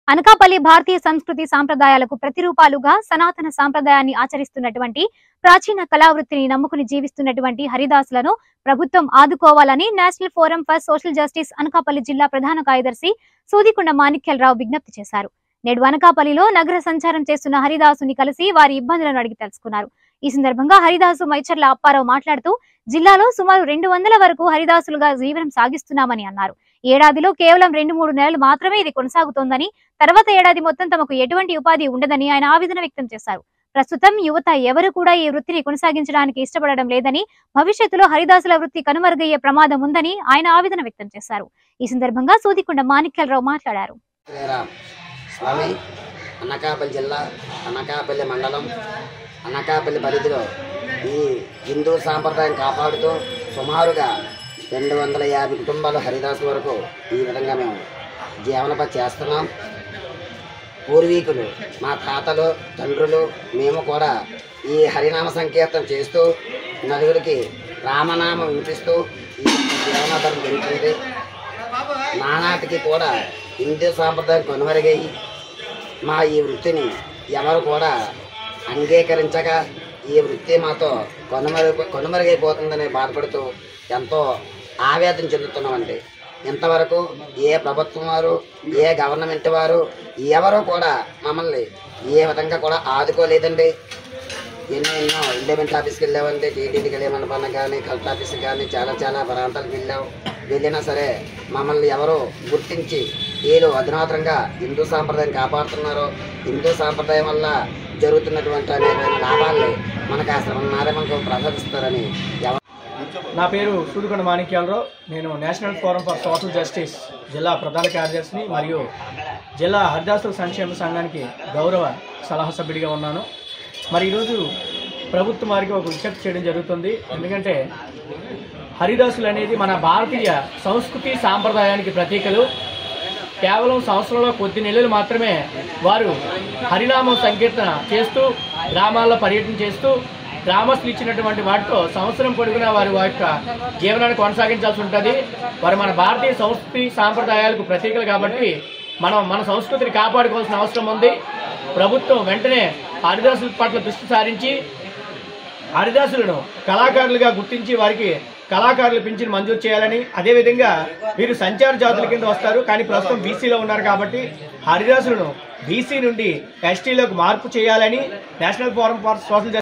అనకాపల్లి భారతీయ సంస్కృతి సాంప్రదాయాలకు ప్రతిరూపాలుగా సనాతన సాంప్రదాయాన్ని ఆచరిస్తున్నటువంటి ప్రాచీన కళావృత్తిని నమ్ముకుని జీవిస్తున్నటువంటి హరిదాసులను ప్రభుత్వం ఆదుకోవాలని National Forum for Social Justice Anakapalli జిల్లా ప్రధాన కార్యదర్శి సూదికొండ మాణిక్యలరావు విజ్ఞప్తి చేశారు నేడు అనకాపల్లిలో నగర సంచారం చేస్తున్న హరిదాసుని కలిసి వారి ఇబ్బందులను అడిగి తెలుసుకున్నారు ఈ సందర్భంగా హరిదాసు మైచర్ల అప్పారావు మాట్లాడుతూ జిల్లాలో సుమారు రెండు వందల వరకు హరిదాసులుగా జీవనం సాగిస్తున్నామని అన్నారు ఏడాదిలో కేవలం రెండు మూడు నెలలు మాత్రమే ఇది కొనసాగుతోందని తర్వాత ఏడాది మొత్తం తమకు ఎటువంటి ఉపాధి ఉండదని ఆయన ఆవేదన వ్యక్తం చేశారు ప్రస్తుతం యువత ఎవరు కూడా ఈ వృత్తిని కొనసాగించడానికి ఇష్టపడడం లేదని భవిష్యత్తులో హరిదాసుల వృత్తి కనుమరుగయ్యే ప్రమాదం ఉందని ఆయన ఆవేదన వ్యక్తం చేశారు ఈ సందర్భంగా సూదికొండ మాణిక్యాలరావు మాట్లాడారు శ్రీరామ్ స్వామి అనకాపల్లి జిల్లా అనకాపల్లి మండలం అనకాపల్లి పరిధిలో ఈ హిందూ సాంప్రదాయం కాపాడుతూ సుమారుగా రెండు వందల యాభై కుటుంబాలు హరిదాసు వరకు ఈ విధంగా మేము జీవనప చేస్తున్నాం పూర్వీకులు మా తాతలు తండ్రులు మేము కూడా ఈ హరినామ సంకీర్తన చేస్తూ నలుగురికి రామనామం వినిపిస్తూ ఈ జీవనాధారం జరుగుతుంది నానాటికి కూడా హిందూ సాంప్రదాయం కనుమరుగయ్యి మా ఈ వృత్తిని ఎవరు కూడా అంగీకరించగా ఈ వృత్తి మాతో కనుమరుగు కనుమరుగైపోతుందని బాధపడుతూ ఎంతో ఆవేదన చెందుతున్నామండి ఇంతవరకు ఏ ప్రభుత్వం వారు ఏ గవర్నమెంట్ వారు ఎవరు కూడా మమ్మల్ని ఏ విధంగా కూడా ఆదుకోలేదండి ఎన్నో ఎన్నో ఇండిపెండెంట్ ఆఫీస్కి వెళ్ళామంటే టీటీడీకి వెళ్ళామన్న కానీ కలెక్టర్ ఆఫీస్కి కానీ చాలా చాలా ప్రాంతాలకు వెళ్ళాం వెళ్ళినా సరే మమ్మల్ని ఎవరో గుర్తించి వీళ్ళు అధునాతనంగా హిందూ సాంప్రదాయం కాపాడుతున్నారు హిందూ సాంప్రదాయం వల్ల జరుగుతున్నటువంటి అనేక లాభాల్ని మనకు ఆ శ్రమన్నారే మనకు ప్రసాదిస్తారని ఎవరు నా పేరు సూదుకొండ మాణిక్యాలరావు నేను National Forum for Social Justice జిల్లా ప్రధాన కార్యదర్శిని మరియు జిల్లా హరిదాసుల సంక్షేమ సంఘానికి గౌరవ సలహా సభ్యుడిగా ఉన్నాను మరి ఈరోజు ప్రభుత్వం వారికి ఒక విజ్ఞప్తి చేయడం జరుగుతుంది ఎందుకంటే హరిదాసులు అనేది మన భారతీయ సంస్కృతి సాంప్రదాయానికి ప్రతీకలు కేవలం సంవత్సరంలో కొద్ది నెలలు మాత్రమే వారు హరినామం సంకీర్తన చేస్తూ గ్రామాల్లో పర్యటన చేస్తూ గ్రామస్తులు ఇచ్చినటువంటి వాటితో సంవత్సరం పొడుగునా వారి వారి యొక్క జీవనాన్ని కొనసాగించాల్సి ఉంటుంది వారు మన భారతీయ సంస్కృతి సాంప్రదాయాలకు ప్రతీకలు కాబట్టి మనం మన సంస్కృతిని కాపాడుకోవాల్సిన అవసరం ఉంది ప్రభుత్వం వెంటనే హరిదాసుల పట్ల దృష్టి సారించి హరిదాసులను కళాకారులుగా గుర్తించి వారికి కళాకారులు పింఛన్ మంజూరు చేయాలని అదేవిధంగా వీరు సంచార జాతుల కింద వస్తారు కానీ ప్రస్తుతం బీసీలో ఉన్నారు కాబట్టి హరిదాసులను బీసీ నుండి ఎస్టీలోకి మార్పు చేయాలని నేషనల్ ఫోరం ఫర్ సోషల్